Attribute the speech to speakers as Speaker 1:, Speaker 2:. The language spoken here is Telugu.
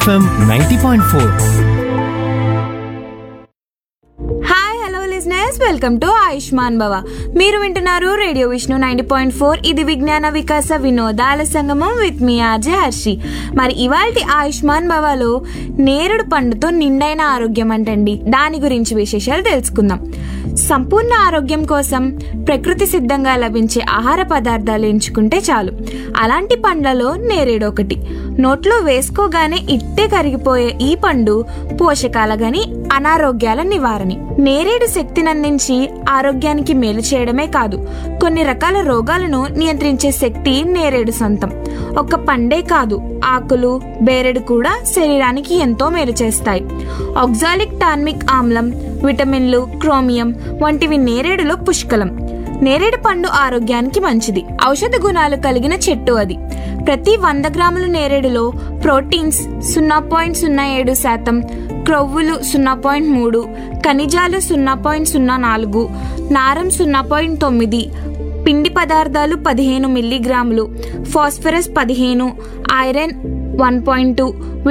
Speaker 1: FM ninety point four
Speaker 2: hi hello listeners welcome to Ayushman Bhava మీరు వింటున్నారు radio Vishnu ninety point four ఇది విజ్ఞాన వికాస వినోదాల సంగమం విత్ మీ ఆర్జే హర్షి మరి ఇవాల్టి ఆయుష్మాన్ భవలో నేరుడు పండుతో నిండైన ఆరోగ్యం అంటండి దాని గురించి విశేషాలు తెలుసుకుందాం సంపూర్ణ ఆరోగ్యం కోసం ప్రకృతి సిద్ధంగా లభించే ఆహార పదార్థాలు ఎంచుకుంటే చాలు అలాంటి పండ్లలో నేరేడు ఒకటి నోట్లో వేసుకోగానే ఇట్టే కరిగిపోయే ఈ పండు పోషకాల గని అనారోగ్యాల నివారణ నేరేడు శక్తిని అందించి ఆరోగ్యానికి మేలు చేయడమే కాదు కొన్ని రకాల రోగాలను నియంత్రించే శక్తి నేరేడు సొంతం ఒక పండే కాదు ఆకులు బేరెడు కూడా శరీరానికి ఎంతో మేలు చేస్తాయి ఆక్సాలిక్ టార్మిక్ ఆమ్లం విటమిన్లు క్రోమియం వంటివి నేరేడులో పుష్కలం నేరేడు పండు ఆరోగ్యానికి మంచిది ఔషధ గుణాలు కలిగిన చెట్టు అది ప్రతి వంద గ్రాముల నేరేడులో ప్రోటీన్స్ సున్నా పాయింట్ సున్నా ఏడు శాతం క్రొవ్వులు సున్నా పాయింట్ మూడు ఖనిజాలు సున్నా పాయింట్ సున్నా నాలుగు నారం సున్నా పాయింట్ తొమ్మిది పిండి పదార్థాలు పదిహేను మిల్లీగ్రాములు ఫాస్ఫరస్ పదిహేను ఐరన్ వన్ పాయింట్ టూ